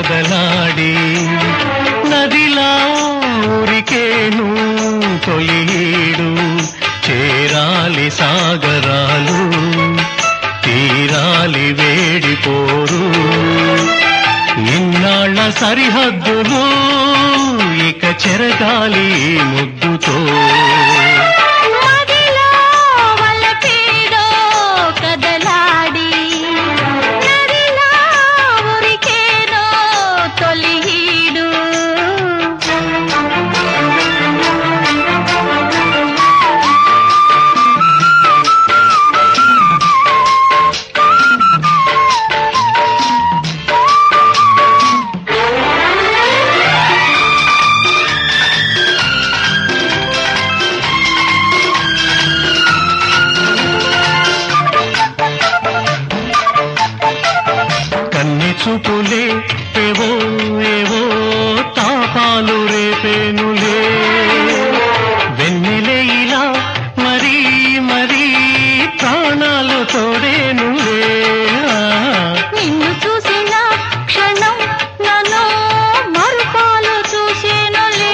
కదలాడి నదిలా ఊరికేను తొలిడు చేరాలి సాగరాలు తీరాలి వేడిపోరు ఇన్నాళ్ళ సరిహద్దులు ఇక చెరగాలి ఈ ముద్దుతో మదిలో వలపేడో కదలాడి నదిలా ఉరికేనో తొలిహీడు కన్ని చూపులే ఏవో ఏవో తాపాలు రేపేనులే వెన్నెలే ఇలా మరీ మరీ ప్రాణాలు తోడేనులే ఆ. నిన్ను చూసిన క్షణం నన్ను మరుపాలు చూసేనులే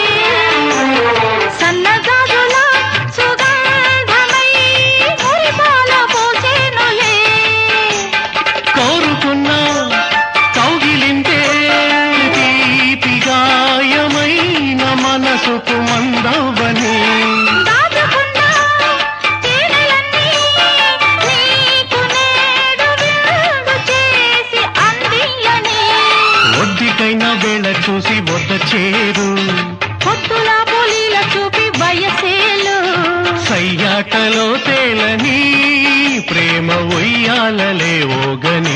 సన్నగాజుల సుగంధమై మురిపాల పోసేనులే కోరుకున్న కౌగిలింతే తీపి గాయమైన మనసుకు మందవని దాచుకున్న తేనెలన్నీ నీకు నేడు విందు చేసి అందియని ఒడ్డికైన వేళ చూసి వద్ద చేరు పొత్తుల పులిల చూపి వయసేలు సయ్యాటలో తేలని ప్రేమ ఉయ్యాలలే ఓగని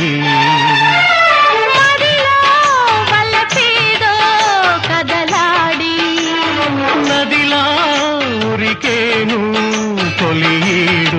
మదిలో వలపేదో కదలాడి నదిలా ఉరికేను తొలియీడు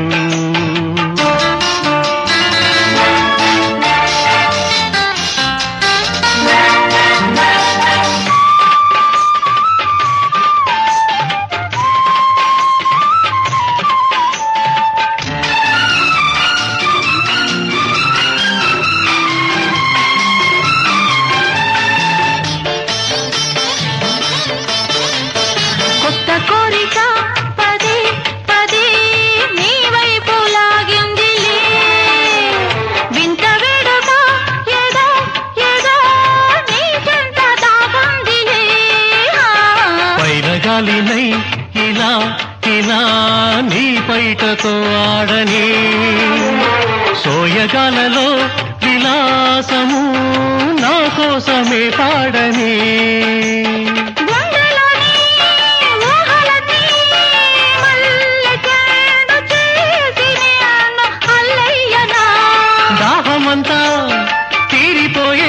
కొత్త కోరిక పదే పదే నీ వైపు లాగిందిలే వింత వేడుక ఏదో ఏదో నీ చెంత దాగుందిలే పైన గాలినై ఇలా ఇలా నీ పైటతో ఆడని సోయగాలలో విలాసము నా కోసమే పాడని గుండెలోని ఊహలన్నీ మల్లె చెండు చేసి నేను అల్లయ్యనా దాహమంతా తీరిపోయే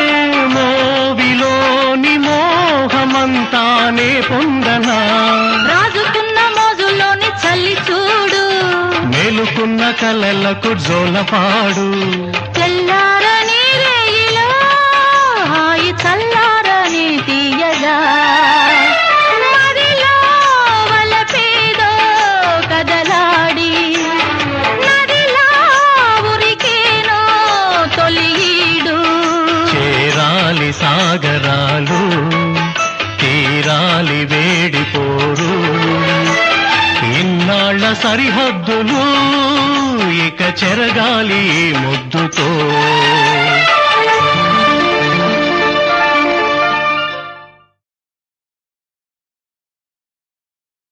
మోవిలోని మోహమంతానే పొందనా రాజుకున్న మోజులోని చల్లి చూడు మేలుకున్న కలలకు జోలపాడు తెల్లారని రేయిలో హాయి చల్లారని తీయగా మదిలో వలపేదో కదలాడి నదిలా ఉరికేనో తొలియీడు చేరాలి సాగరాలు తీరాలి వేడిపోరు ఇన్నాళ్ళ సరిహద్దులు ఇక చెరగాలి ఈ ముద్దుతో